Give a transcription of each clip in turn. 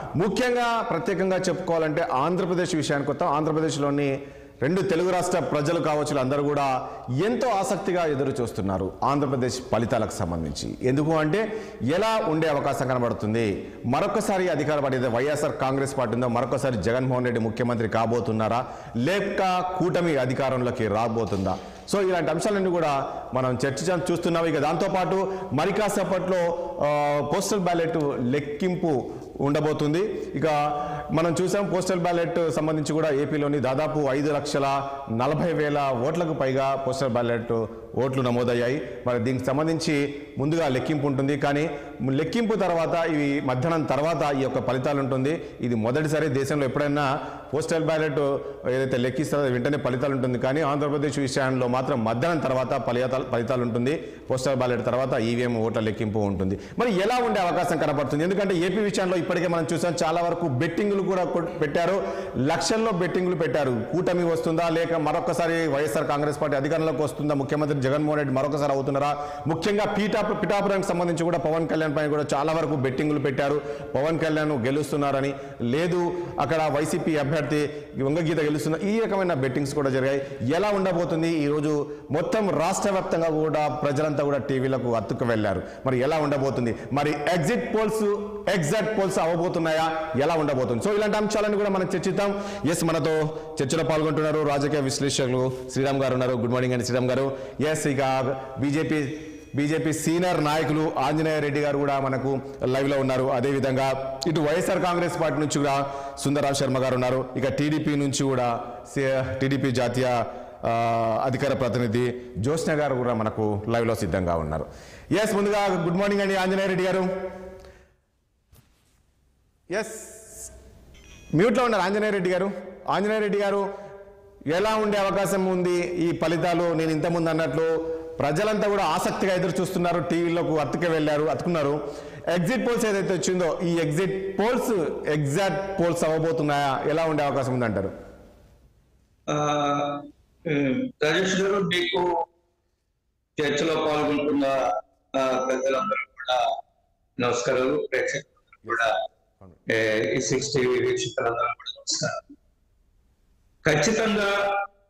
ముఖ్యంగా ప్రత్యేకంగా చెప్పుకోవాలంటే ఆంధ్రప్రదేశ్ విషయానికి వస్తాం ఆంధ్రప్రదేశ్లోని రెండు తెలుగు రాష్ట్ర ప్రజలు కావచ్చు అందరూ కూడా ఎంతో ఆసక్తిగా ఎదురు చూస్తున్నారు ఆంధ్రప్రదేశ్ ఫలితాలకు సంబంధించి ఎందుకు అంటే ఎలా ఉండే అవకాశం కనబడుతుంది మరొకసారి అధికార పడేది వైఎస్ఆర్ కాంగ్రెస్ పార్టీ ఉందో మరొకసారి జగన్మోహన్ రెడ్డి ముఖ్యమంత్రి కాబోతున్నారా లేక కూటమి అధికారంలోకి రాబోతుందా సో ఇలాంటి అంశాలన్నీ కూడా మనం చర్చ చూస్తున్నాం ఇక దాంతోపాటు మరి కాసేపట్లో ఆ, పోస్టల్ బ్యాలెట్ లెక్కింపు ఉండబోతుంది ఇక మనం చూసాం పోస్టల్ బ్యాలెట్ సంబంధించి కూడా ఏపీలోని దాదాపు ఐదు లక్షల నలభై వేల ఓట్లకు పైగా పోస్టల్ బ్యాలెట్ ఓట్లు నమోదయ్యాయి మరి దీనికి సంబంధించి ముందుగా లెక్కింపు ఉంటుంది కానీ లెక్కింపు తర్వాత ఇవి మధ్యాహ్నం తర్వాత ఈ యొక్క ఫలితాలు ఉంటుంది ఇది మొదటిసారి దేశంలో ఎప్పుడైనా పోస్టల్ బ్యాలెట్ ఏదైతే లెక్కిస్తారో అది వెంటనే ఫలితాలు ఉంటుంది కానీ ఆంధ్రప్రదేశ్ విషయంలో మాత్రం మధ్యాహ్నం తర్వాత ఫలితాలు ఫలితాలు ఉంటుంది పోస్టల్ బ్యాలెట్ తర్వాత ఈవీఎం ఓట్ల లెక్కింపు ఉంటుంది మరి ఎలా ఉండే అవకాశం కనపడుతుంది ఎందుకంటే ఏపీ విషయంలో ఇప్పటికే మనం చూసాం చాలా వరకు బెట్టింగ్లు కూడా కొ- పెట్టారు లక్షల్లో బెట్టింగ్లు పెట్టారు కూటమి వస్తుందా లేక మరొకసారి వైఎస్ఆర్ కాంగ్రెస్ పార్టీ అధికారంలోకి వస్తుందా ముఖ్యమంత్రి జగన్మోహన్ రెడ్డి మరొకసారి అవుతున్నారా ముఖ్యంగా పీఠా పిఠాపురానికి సంబంధించి కూడా పవన్ కళ్యాణ్ పైన కూడా చాలా వరకు బెట్టింగ్లు పెట్టారు పవన్ కళ్యాణ్ గెలుస్తున్నారని లేదు అక్కడ వైసీపీ అభ్యర్థి వంగగీత గెలుస్తున్న ఈ రకమైన బెట్టింగ్స్ కూడా జరిగాయి ఎలా ఉండబోతుంది ఈ రోజు మొత్తం రాష్ట్ర వ్యాప్తంగా కూడా ప్రజలంతా కూడా టీవీలకు అత్తుకు వెళ్ళారు మరి ఎలా ఉండబోతుంది మరి ఎగ్జిట్ పోల్స్ ఎగ్జాక్ట్ పోల్స్ అవ్వబోతున్నాయా ఎలా ఉండబోతుంది సో ఇలాంటి అంశాలను కూడా మనం చర్చిద్దాం ఎస్ మనతో చర్చలో పాల్గొంటున్నారు రాజకీయ విశ్లేషకులు శ్రీరామ్ గారు ఉన్నారు గుడ్ మార్నింగ్ అండి శ్రీరామ్ గారు ఎస్ ఇక బీజేపీ బీజేపీ సీనియర్ నాయకులు ఆంజనేయ రెడ్డి గారు కూడా మనకు లైవ్ లో ఉన్నారు అదేవిధంగా ఇటు వైఎస్ఆర్ కాంగ్రెస్ పార్టీ నుంచి కూడా సుందరరావు శర్మ గారు ఉన్నారు ఇక టీడీపీ నుంచి కూడా టీడీపీ జాతీయ ఆ, అధికార ప్రతినిధి జ్యోత్స్న గారు కూడా మనకు లైవ్ లో సిద్ధంగా ఉన్నారు ఎస్ ముందుగా గుడ్ మార్నింగ్ అండి ఆంజనేయ రెడ్డి గారు ఎస్ మ్యూట్లో ఉన్నారు ఆంజనేయ రెడ్డి గారు ఆంజనేయ రెడ్డి గారు ఎలా ఉండే అవకాశం ఉంది ఈ ఫలితాలు నేను ఇంతకుముందు అన్నట్లు ప్రజలంతా కూడా ఆసక్తిగా ఎదురు చూస్తున్నారు టీవీలోకి అతుకే వెళ్ళారు అతుకున్నారు ఎగ్జిట్ పోల్స్ ఏదైతే వచ్చిందో ఈ ఎగ్జిట్ పోల్స్ ఎగ్జాక్ట్ పోల్స్ అవ్వబోతున్నాయా ఎలా ఉండే అవకాశం ఉందంటారు ఆ, ఉమ్, రాజేష్ గారు మీకు చర్చలో పాల్గొంటున్న ఆ, పెద్దలందరూ కూడా నమస్కారాలు ప్రేక్షకులందరూ కూడా ఏ, ఈ సిక్స్ టీవీ వీక్షకులందరూ కూడా నమస్కారం ఖచ్చితంగా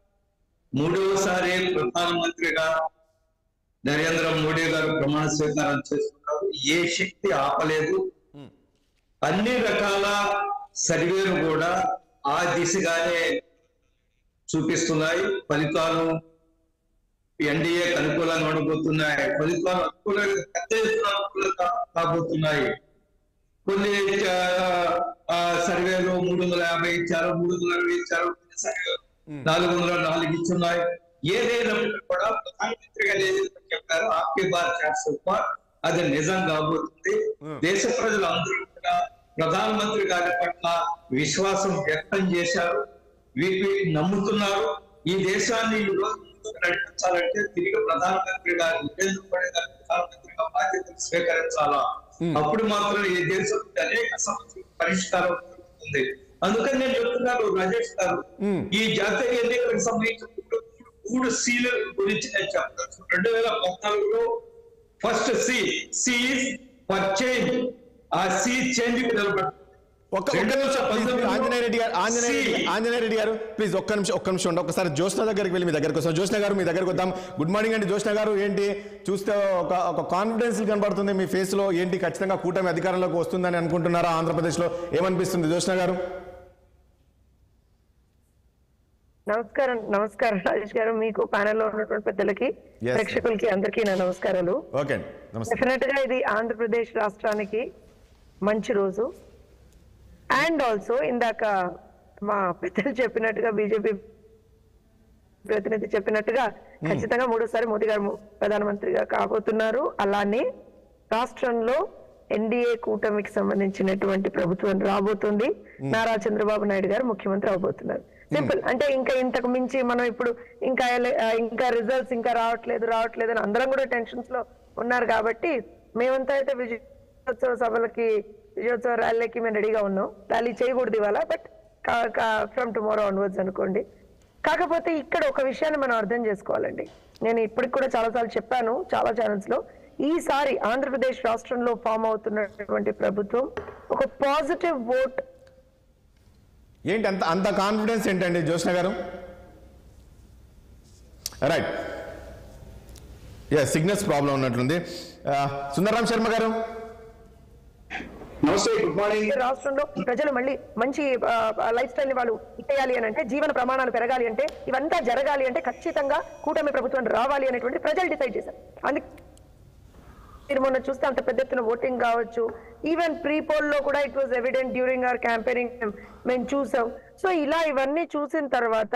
మూడవసారి ప్రధానమంత్రిగా నరేంద్ర మోడీ గారు ప్రమాణ స్వీకారం చేస్తున్నారు ఏ శక్తి ఆపలేదు అన్ని రకాల సర్వేలు కూడా ఆ దిశగానే చూపిస్తున్నాయి ఫలితాలు ఎన్డీఏకి అనుకూలంగా ఉండబోతున్నాయి ఫలితాలు అనుకూలంగా పెద్ద ఎత్తున అనుకూలంగా కాబోతున్నాయి కొన్ని ఆ, ఆ, సర్వేలు మూడు వందల యాభై ఇచ్చారు మూడు వందల అరవై ఇచ్చారు కొన్ని సర్వేలు నాలుగు వందల నాలుగు ఇచ్చున్నాయి ఏదైనప్పటికీ కూడా ప్రధానమంత్రిగా ఏదైతే చెప్పారో ఆప్కే బార్ చాట్ సూపర్ అది నిజం కాబోతుంది దేశ ప్రజలందరూ కూడా ప్రధానమంత్రి గారి పట్ల విశ్వాసం వ్యక్తం చేశారు వీటి నమ్ముతున్నారు ఈ దేశాన్ని ఈ రోజు ముందుకు నడిపించాలంటే తిరిగి ప్రధానమంత్రి గారు నరేంద్ర మోడీ గారు ప్రధానమంత్రిగా బాధ్యతలు స్వీకరించాలా అప్పుడు మాత్రం ఈ దేశం అనేక సమస్యలకు పరిష్కారం దొరుకుతుంది అందుకని నేను చెప్తున్నాను రాజేష్ గారు ఈ జాతీయ ఎన్నికలకు సంబంధించిన మూడు- మూడు సీల గురించి నేను చెప్తాను రెండు వేల పద్నాలుగులో first C C for change ఆ సి చేంజ్ నిలబడుతుంది ఒక్క ఒక్క నిమిషం ప్లీజ్ మీరు ఆంజనేయ రెడ్డి గారు ఆంజనేయ రెడ్డి ఆంజనేయ రెడ్డి గారు ప్లీజ్ ఒక్క నిమిషం ఒక్క నిమిషం ఉండండి ఒకసారి జ్యోత్స్న దగ్గరికి వెళ్ళి మీ దగ్గరికి వస్తాం జ్యోత్స్న గారు మీ దగ్గరికి వద్దాం గుడ్ మార్నింగ్ అండి జ్యోత్స్న గారు ఏంటి చూస్తే ఒక ఒక కాన్ఫిడెన్స్ కనబడుతుంది మీ ఫేస్ లో ఏంటి ఖచ్చితంగా కూటమి అధికారంలోకి వస్తుందని అనుకుంటున్నారా ఆంధ్రప్రదేశ్ లో ఏమనిపిస్తుంది జ్యోత్స్న గారు నమస్కారం నమస్కారం రాజేష్ గారు మీకు ప్యానెల్లో ఉన్నటువంటి పెద్దలకి Yes. ప్రేక్షకులకి అందరికీ నా నమస్కారాలు ఓకే అండి నమస్తే డెఫినెట్ గా ఇది ఆంధ్రప్రదేశ్ రాష్ట్రానికి మంచి రోజు అండ్ ఆల్సో ఇందాక మా పెద్దలు చెప్పినట్టుగా బీజేపీ ప్రతినిధి చెప్పినట్టుగా ఖచ్చితంగా మూడోసారి మోదీ గారు ము- ప్రధానమంత్రిగా కాబోతున్నారు అలానే రాష్ట్రంలో ఎన్డీఏ కూటమికి సంబంధించినటువంటి ప్రభుత్వం రాబోతుంది నారా చంద్రబాబు నాయుడు గారు ముఖ్యమంత్రి అవబోతున్నారు సింపుల్ అంటే ఇంకా ఇంతకు మించి మనం ఇప్పుడు ఇంకా ఎల- ఆ, ఇంకా రిజల్ట్స్ ఇంకా రావట్లేదు రావట్లేదు అని అందరం కూడా టెన్షన్స్ లో ఉన్నారు కాబట్టి మేమంతా అయితే విజయోత్సవ సభలకి విజయోత్సవ ర్యాలీకి మేము రెడీగా ఉన్నాం ర్యాలీ చేయకూడదు ఇవాళ బట్ ఫ్రమ్ టుమారో ఆన్వర్డ్స్ అనుకోండి కాకపోతే ఇక్కడ ఒక విషయాన్ని మనం అర్థం చేసుకోవాలండి నేను ఇప్పటికి కూడా చాలాసార్లు చెప్పాను చాలా ఛానల్స్ లో ఈసారి ఆంధ్రప్రదేశ్ రాష్ట్రంలో ఫామ్ అవుతున్నటువంటి ప్రభుత్వం ఒక పాజిటివ్ ఓట్ ఏంటి అంత అంత కాన్ఫిడెన్స్ ఏంటండి Jyotsna garu right yes signals problem ఉన్నట్లుంది ఆ, సుందరరామ్ శర్మ గారు నమస్తే గుడ్ మార్నింగ్ రాష్ట్రంలో ప్రజలు మళ్ళీ మంచి లైఫ్ స్టైల్ ని వాళ్ళు ఇచ్చేయాలి అని అంటే జీవన ప్రమాణాలు పెరగాలి అంటే ఇవంతా జరగాలి అంటే ఖచ్చితంగా కూటమి ప్రభుత్వం రావాలి అనేటువంటి ప్రజలు డిసైడ్ చేశారు అందుకే మీరు మొన్న చూస్తే అంత పెద్ద ఎత్తున ఓటింగ్ కావచ్చు ఈవెన్ ప్రీ పోల్ లో కూడా it was evident during our campaigning మేము చూసాం సో ఇలా ఇవన్నీ చూసిన తర్వాత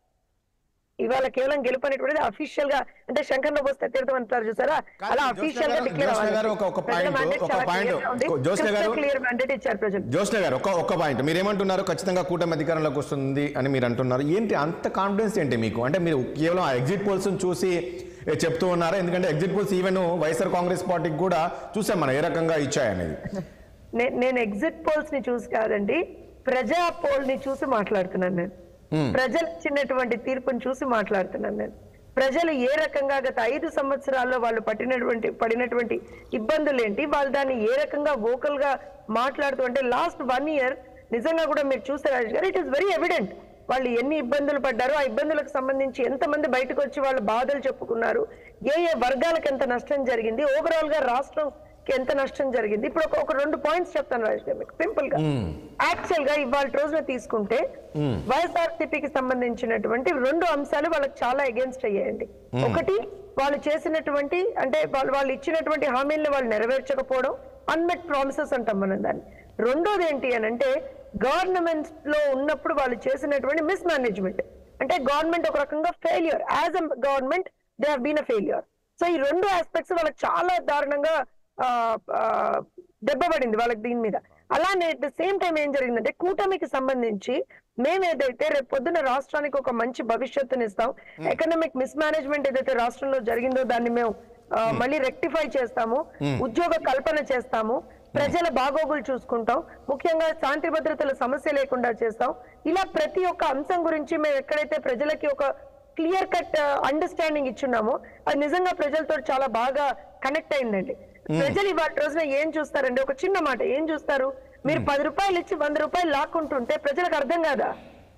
ఇవాళ కేవలం గెలుపు అనేటువంటిది అఫీషియల్ గా అంటే శంకర్లో పోస్తే తీర్థం అంటారు చూసారా కాదు, అలా జోష్న అఫీషియల్ గా గారు- డిక్లేర్ జోష్న గారు ఒక- ఒక point, ఒక point, జోష్న గారు- క్లియర్ మ్యాండేట్ ఇచ్చారు ప్రజలు జ్యోత్స్న గారు ఒక్క ఒక్క పాయింట్ మీరు ఏమంటున్నారు ఖచ్చితంగా కూటమి అధికారంలోకి వస్తుంది అని మీరు అంటున్నారు ఏంటి అంత కాన్ఫిడెన్స్ ఏంటి మీకు అంటే మీరు కేవలం ఆ ఎగ్జిట్ పోల్స్ చూసి ఏ, చెప్తూ ఉన్నారా ఎందుకంటే exit polls even YSR Congress పార్టీకి కూడా చూసాం మనం ఏ రకంగా ఇచ్చాయనేది నే- నేను ఎగ్జిట్ పోల్స్ ని చూసి కాదండి ప్రజా పోల్ ని చూసి మాట్లాడుతున్నాను నేను ప్రజలు ఇచ్చినటువంటి తీర్పుని చూసి మాట్లాడుతున్నాను నేను ప్రజలు ఏ రకంగా గత ఐదు సంవత్సరాల్లో వాళ్ళు పట్టినటువంటి పడినటువంటి ఇబ్బందులు ఏంటి వాళ్ళు దాన్ని ఏ రకంగా వోకల్ గా మాట్లాడుతూ అంటే లాస్ట్ వన్ ఇయర్ నిజంగా కూడా మీరు చూస్తే రాజేష్ గారు ఇట్ ఈస్ వెరీ ఎవిడెంట్ వాళ్ళు ఎన్ని ఇబ్బందులు పడ్డారో ఆ ఇబ్బందులకు సంబంధించి ఎంతమంది బయటకు వచ్చి వాళ్ళ బాధలు చెప్పుకున్నారు ఏ ఏ వర్గాలకు ఎంత నష్టం జరిగింది ఓవరాల్ గా రాష్ట్రంకి ఎంత నష్టం జరిగింది ఇప్పుడు ఒక ఒక రెండు పాయింట్స్ చెప్తాను రాజేష్ గారు మీకు సింపుల్ గా యాక్చువల్ గా ఇవాళ రోజున తీసుకుంటే వైఎస్ఆర్సీపీకి సంబంధించినటువంటి రెండు అంశాలు వాళ్ళకి చాలా అగేన్స్ట్ అయ్యాయండి ఒకటి వాళ్ళు చేసినటువంటి అంటే వాళ్ళు వాళ్ళు ఇచ్చినటువంటి హామీలను వాళ్ళు నెరవేర్చకపోవడం అన్మెట్ ప్రామిసెస్ అంటాం మనం దాన్ని రెండోది ఏంటి అని అంటే గవర్నమెంట్ లో ఉన్నప్పుడు వాళ్ళు చేసినటువంటి మిస్ మేనేజ్మెంట్ అంటే గవర్నమెంట్ ఒక రకంగా failure as a government they have been a failure so ఈ రెండు ఆస్పెక్ట్స్ వాళ్ళకి చాలా దారుణంగా ఆ, ఆ, దెబ్బపడింది వాళ్ళకి దీని మీద అలానే అట్ ద సేమ్ టైం ఏం జరిగిందంటే కూటమికి సంబంధించి మేము ఏదైతే రేపు పొద్దున రాష్ట్రానికి ఒక మంచి భవిష్యత్తుని ఇస్తాం ఎకనామిక్ మిస్ మేనేజ్మెంట్ ఏదైతే రాష్ట్రంలో జరిగిందో దాన్ని మేము ఆ, మళ్ళీ రెక్టిఫై చేస్తాము ఉద్యోగ కల్పన చేస్తాము ప్రజల బాగోగులు చూసుకుంటాం ముఖ్యంగా శాంతి భద్రతల సమస్య లేకుండా చేస్తాం ఇలా ప్రతి ఒక్క అంశం గురించి మేము ఎక్కడైతే ప్రజలకి ఒక క్లియర్ కట్ అండర్స్టాండింగ్ ఇచ్చున్నామో అది నిజంగా ప్రజలతో చాలా బాగా కనెక్ట్ అయిందండి ప్రజలు ఇవాళ రోజున ఏం చూస్తారండి ఒక చిన్న మాట ఏం చూస్తారు మీరు పది రూపాయలు ఇచ్చి వంద రూపాయలు లాక్కుంటుంటే ప్రజలకు అర్థం కాదా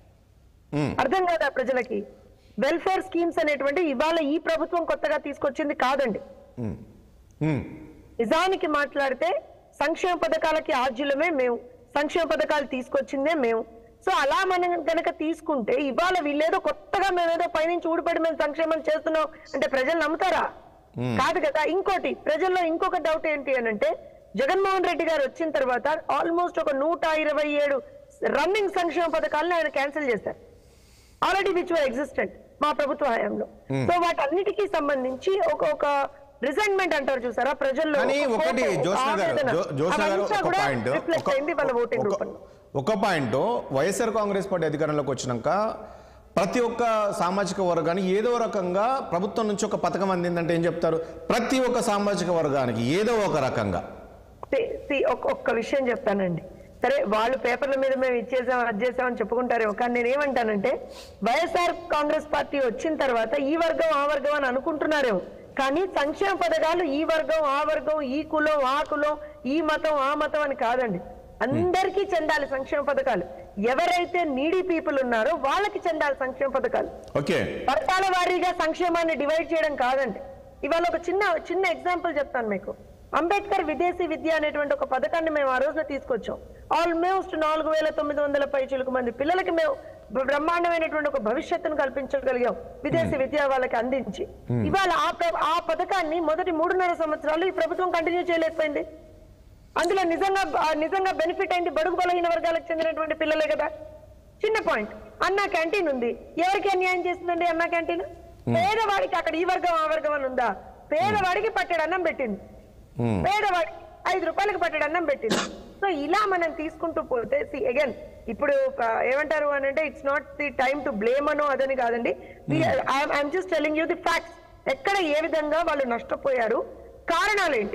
మ్మ్. అర్థం కాదా ప్రజలకి వెల్ఫేర్ స్కీమ్స్ అనేటువంటి ఇవాళ ఈ ప్రభుత్వం కొత్తగా తీసుకొచ్చింది కాదండి మ్మ్. మ్మ్. నిజానికి మాట్లాడితే సంక్షేమ పథకాలకి ఆద్యులమే మేము సంక్షేమ పథకాలు తీసుకొచ్చిందే మేము సో అలా మనం గనక తీసుకుంటే ఇవాళ వీళ్ళేదో కొత్తగా మేమేదో పైనుంచి ఊడిపడి మేము సంక్షేమం చేస్తున్నాం అంటే ప్రజలు నమ్ముతారా కాదు కదా ఇంకోటి ప్రజల్లో ఇంకొక డౌట్ ఏంటి అని అంటే జగన్మోహన్ రెడ్డి గారు వచ్చిన తర్వాత ఆల్మోస్ట్ ఒక నూట ఇరవై ఏడు రన్నింగ్ సంక్షేమ పథకాలను ఆయన క్యాన్సిల్ చేశారు ఆల్రెడీ విచ్ వర్ ఎగ్జిస్టెంట్ మా ప్రభుత్వ హయాంలో సో వాటన్నిటికీ సంబంధించి ఒక ఒక రిజైన్మెంట్ అంటారు చూసారా ప్రజల్లో కానీ ఒక ఒకటి కోపం, జోష్న గారు ఆవేదన, జో- జోష్న గారు అవంతా ఒక కూడా పాయింట్ reflect అయింది వాళ్ళ ఓటింగ్ రూపంలో ఒక పాయింట్ వైఎస్ఆర్ కాంగ్రెస్ పార్టీ అధికారంలోకి వచ్చినాక ప్రతి ఒక్క సామాజిక వర్గానికి ఏదో రకంగా ప్రభుత్వం నుంచి ఒక పథకం అందిందంటే ఏం చెప్తారు ప్రతి ఒక్క సామాజిక వర్గానికి ఏదో ఒక రకంగా See, see, ఒక్క ఒక్క విషయం చెప్తానండి సరే వాళ్ళు పేపర్ల మీద మేము ఇచ్చేసాం అది చేసాం అని చెప్పుకుంటారేమో కానీ నేను ఏమంటానంటే వైఎస్ఆర్ కాంగ్రెస్ పార్టీ వచ్చిన తర్వాత ఈ వర్గం ఆ వర్గం అని అనుకుంటున్నారేమో కానీ సంక్షేమ పథకాలు ఈ వర్గం ఆ వర్గం ఈ కులం ఆ కులం ఈ మతం ఆ మతం అని కాదండి అందరికీ చెందాలి సంక్షేమ పథకాలు ఎవరైతే నీడీ పీపుల్ ఉన్నారో వాళ్ళకి చెందాలి సంక్షేమ పథకాలు ఓకే వర్గాల వారీగా సంక్షేమాన్ని డివైడ్ చేయడం కాదండి ఇవాళ ఒక చిన్న చిన్న ఎగ్జాంపుల్ చెప్తాను మీకు అంబేద్కర్ విదేశీ విద్య అనేటువంటి ఒక పథకాన్ని మేము ఆ రోజున తీసుకొచ్చాం ఆల్మోస్ట్ నాలుగు వేల తొమ్మిది వందల పైచులకు మంది పిల్లలకి మేము బ్రహ్మాండమైనటువంటి ఒక భవిష్యత్తును కల్పించగలిగాం విదేశీ విద్య వాళ్ళకి అందించి ఇవాళ ఆ ప్ర- ఆ పథకాన్ని మొదటి మూడున్నర సంవత్సరాలు ఈ ప్రభుత్వం కంటిన్యూ చేయలేకపోయింది అందులో నిజంగా ఆ, నిజంగా బెనిఫిట్ అయింది బడుగు బలహీన వర్గాలకు చెందినటువంటి పిల్లలే కదా చిన్న పాయింట్ అన్నా క్యాంటీన్ ఉంది ఎవరికి అన్యాయం చేస్తుందండి అన్నా క్యాంటీన్ పేదవాడికి అక్కడ ఈ వర్గం ఆ వర్గం అని ఉందా పేదవాడికి పట్టెడు అన్నం పెట్టింది మ్మ్. పేదవాడికి ఐదు రూపాయలకి పట్టెడు అన్నం పెట్టింది సో ఇలా మనం తీసుకుంటూ పోతే సి అగైన్ ఇప్పుడు ఆ, ఏమంటారు అని అంటే it's not the time to blame అనో అదని కాదండి I'm just telling you the facts ఎక్కడ ఏ విధంగా వాళ్ళు నష్టపోయారు కారణాలు ఏంటి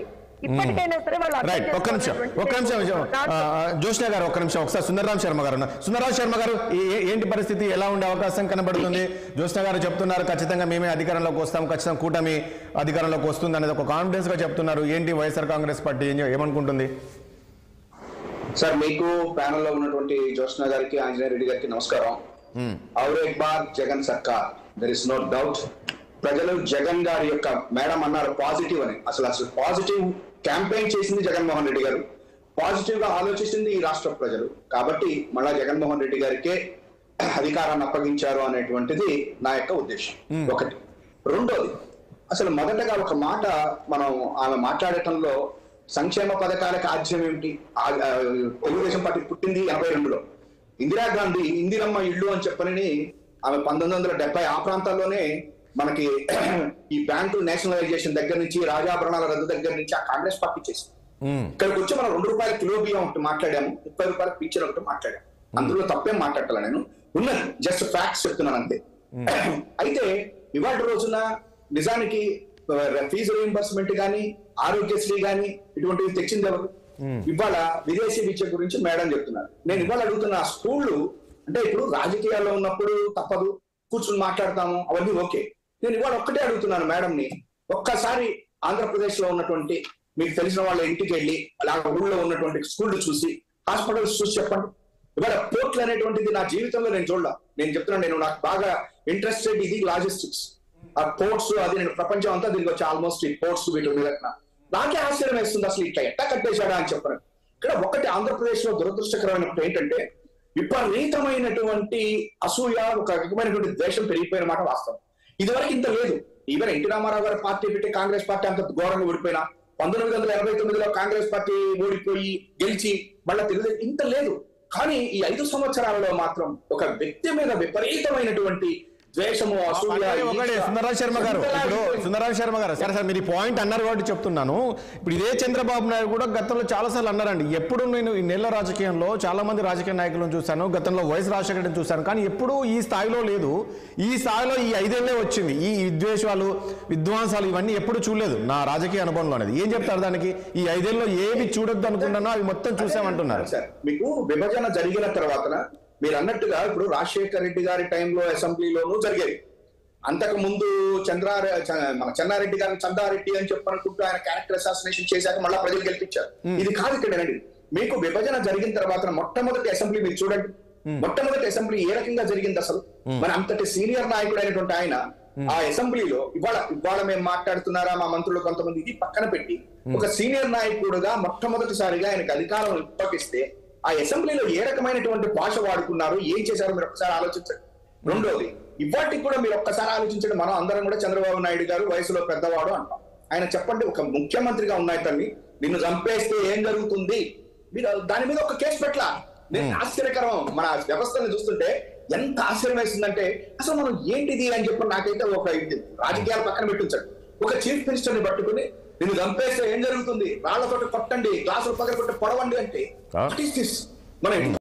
ఇప్పటికైనా సరే వాళ్ళు అర్థం రైట్ ఒక్క నిమిషం చేసుకోవాలన్నటువంటి ఒక్క నిమిషం నేను నిమిషం. ఆ, కోరుకుంటున్నాను. ఆ, జోష్న గారు ఒక్క నిమిషం ఒకసారి సుందరరామ్ శర్మ గారు ఉన్నారు. సుందరరామ్ శర్మ గారు ఏ- ఏ- ఏంటి పరిస్థితి ఎలా ఉండే అవకాశం కనబడుతుంది జోష్న గారు చెప్తున్నారు ఖచ్చితంగా మేమే అధికారంలోకి వస్తాం ఖచ్చితంగా కూటమి అధికారంలోకి వస్తుంది అనేది ఒక కాన్ఫిడెన్స్ గా చెప్తున్నారు ఏంటి వైఎస్ఆర్ కాంగ్రెస్ పార్టీ ఏం- ఏమనుకుంటుంది సార్ మీకు ప్యానెల్ లో ఉన్నటువంటి జ్యోత్స్న గారికి ఆంజనేయ రెడ్డి గారికి నమస్కారం ఔర్ ఎక్ బార్ జగన్ సర్కార్ దర్ ఇస్ నో డౌట్ ప్రజలు జగన్ గారి యొక్క మేడం అన్నారు పాజిటివ్ అని అసలు అసలు పాజిటివ్ క్యాంపెయిన్ చేసింది జగన్మోహన్ రెడ్డి గారు పాజిటివ్ గా ఆలోచిస్తుంది ఈ రాష్ట్ర ప్రజలు కాబట్టి మళ్ళా జగన్మోహన్ రెడ్డి గారికే అధికారాన్ని అప్పగించారు అనేటువంటిది నా యొక్క ఉద్దేశం ఒకటి రెండోది అసలు మొదటగా ఒక మాట మనం ఆమె మాట్లాడటంలో సంక్షేమ పథకాలకు ఆద్యం ఏమిటి ఆ- ఆ, తెలుగుదేశం పార్టీ పుట్టింది ఎనభై రెండులో ఇందిరాగాంధీ ఇందిరమ్మ ఇల్లు అని చెప్పని ఆమె పంతొమ్మిది వందల డెబ్బై ఆ ప్రాంతాల్లోనే మనకి ఈ బ్యాంకు నేషనలైజేషన్ దగ్గర నుంచి రాజాభరణాల రద్దు దగ్గర నుంచి ఆ కాంగ్రెస్ పార్టీ చేసింది మ్మ్. ఇక్కడికి వచ్చి మనం రెండు రూపాయల కిలో బియ్యం ఒకటి మాట్లాడాము ముప్పై రూపాయల పిక్చర్ ఒకటి మాట్లాడాము అందులో తప్పేం మాట్లాడాల నేను ఉన్నది జస్ట్ ఫ్యాక్ట్స్ చెప్తున్నాను అంతే అయితే ఇవాళ రోజున నిజానికి ఫీజు రీఎంబర్స్మెంట్ కానీ ఆరోగ్యశ్రీ కానీ ఇటువంటివి తెచ్చింది ఎవరు ఇవాళ విదేశీ విద్య గురించి మేడం చెప్తున్నారు నేను ఇవాళ అడుగుతున్న ఆ స్కూళ్ళు అంటే ఇప్పుడు రాజకీయాల్లో ఉన్నప్పుడు తప్పదు కూర్చుని మాట్లాడతాము అవన్నీ ఓకే నేను ఇవాళ ఒక్కటే అడుగుతున్నాను మేడంని ఒక్కసారి ఆంధ్రప్రదేశ్ లో ఉన్నటువంటి మీకు తెలిసిన వాళ్ళ ఇంటికి వెళ్ళి అలా ఊళ్ళో ఉన్నటువంటి స్కూళ్ళు చూసి హాస్పిటల్స్ చూసి చెప్పండి ఇవాళ పోర్ట్లు అనేటువంటిది నా జీవితంలో నేను చూడలా నేను చెప్తున్నాను నేను నాకు బాగా ఇంట్రెస్టెడ్ ఇది లాజిస్టిక్స్ ఆ పోర్ట్స్ అది నేను ప్రపంచం అంతా దీనికి వచ్చి ఆల్మోస్ట్ ఈ పోర్ట్స్ వీటి మీద నాకే ఆశ్చర్యం వేస్తుంది అసలు ఇట్లా ఎట్లా కట్టేశాడా అని చెప్పాను ఇక్కడ ఒకటి ఆంధ్రప్రదేశ్ లో దురదృష్టకరమైన ఏంటంటే విపరీతమైనటువంటి అసూయ ఒక రకమైనటువంటి ద్వేషం పెరిగిపోయిన మాట వాస్తవం ఇదివరకు ఇంత లేదు ఈవెన్ ఎన్టీ రామారావు గారు పార్టీ పెట్టి కాంగ్రెస్ పార్టీ అంత ఘోరంగా ఓడిపోయినా పంతొమ్మిది వందల ఎనభై తొమ్మిదిలో కాంగ్రెస్ పార్టీ ఓడిపోయి గెలిచి మళ్ళీ తెలుగు ఇంత లేదు కానీ ఈ ఐదు సంవత్సరాలలో మాత్రం ఒక వ్యక్తి మీద విపరీతమైనటువంటి ద్వేషము అసూయ అంటే ఒకటి ఈర్ష్య, సుందరరాజ్ శర్మ గారు ఇంతలా ఇప్పుడు అయిపోయింది. సుందరరాజ్ శర్మ గారు సరే సార్ మీరు ఈ పాయింట్ అన్నారు కాబట్టి చెప్తున్నాను ఇప్పుడు ఇదే చంద్రబాబు నాయుడు కూడా గతంలో చాలా సార్లు అన్నారండి ఎప్పుడు నేను ఈ నెల రాజకీయంలో చాలా మంది రాజకీయ నాయకులను చూశాను గతంలో వైఎస్ రాజశేఖర రెడ్డిని చూశాను కానీ ఎప్పుడూ ఈ స్థాయిలో లేదు ఈ స్థాయిలో ఈ ఐదేళ్లే వచ్చింది ఈ విద్వేషాలు విధ్వంసాలు ఇవన్నీ ఎప్పుడు చూడలేదు నా రాజకీయ అనుభవంలో అనేది ఏం చెప్తారు దానికి ఈ ఐదేళ్ళలో ఏవి చూడొద్దు అనుకున్నానో అవి మొత్తం చూసామంటున్నారు సార్ మీకు విభజన జరిగిన తర్వాత మీరు అన్నట్టుగా ఇప్పుడు రాజశేఖర రెడ్డి గారి టైంలో అసెంబ్లీలోనూ జరిగేది అంతకు ముందు చంద్రారె చ- మన చెన్నారెడ్డి గారిని చందారెడ్డి అని చెప్పనుకుంటూ ఆయన క్యారెక్టర్ అసాసినేషన్ చేశాక మళ్ళీ ప్రజలు గెలిపించారు ఇది కాదు ఇక్కడ వినండి. మీకు విభజన జరిగిన తర్వాత మొట్టమొదటి అసెంబ్లీ మీరు చూడండి మొట్టమొదటి అసెంబ్లీ ఏ రకంగా జరిగింది అసలు మరి అంతటి సీనియర్ నాయకుడు అయినటువంటి ఆయన ఆ అసెంబ్లీలో ఇవాళ ఇవాళ మేము మాట్లాడుతున్నారా మా మంత్రులు కొంతమంది ఇది పక్కన పెట్టి ఒక సీనియర్ నాయకుడుగా మొట్టమొదటిసారిగా ఆయనకు అధికారం ఇప్పకిస్తే ఆ అసెంబ్లీలో ఏ రకమైనటువంటి భాష వాడుకున్నారు ఏం చేశారో మీరు ఒక్కసారి ఆలోచించండి రెండోది ఇవాటికి కూడా మీరు ఒక్కసారి ఆలోచించండి మనం అందరం కూడా చంద్రబాబు నాయుడు గారు వయసులో పెద్దవాడు అంటాం ఆయన చెప్పండి ఒక ముఖ్యమంత్రిగా ఉన్నాయి తల్లి నిన్ను చంపేస్తే ఏం జరుగుతుంది మీరు దాని మీద ఒక కేసు పెట్టలా నేను ఆశ్చర్యకరం మన వ్యవస్థను చూస్తుంటే ఎంత ఆశ్చర్యం వేస్తుందంటే అసలు మనం ఏంటిది అని చెప్పి నాకైతే ఒక ఇది రాజకీయాలు పక్కన పెట్టించండి ఒక చీఫ్ మినిస్టర్ ని పట్టుకుని నిన్ను చంపేస్తే ఏం జరుగుతుంది రాళ్లతోటి కొట్టండి గ్లాసులు పగల కొట్టి పొడవండి అంటే ఆ. వాట్ ఈస్ దిస్ మనం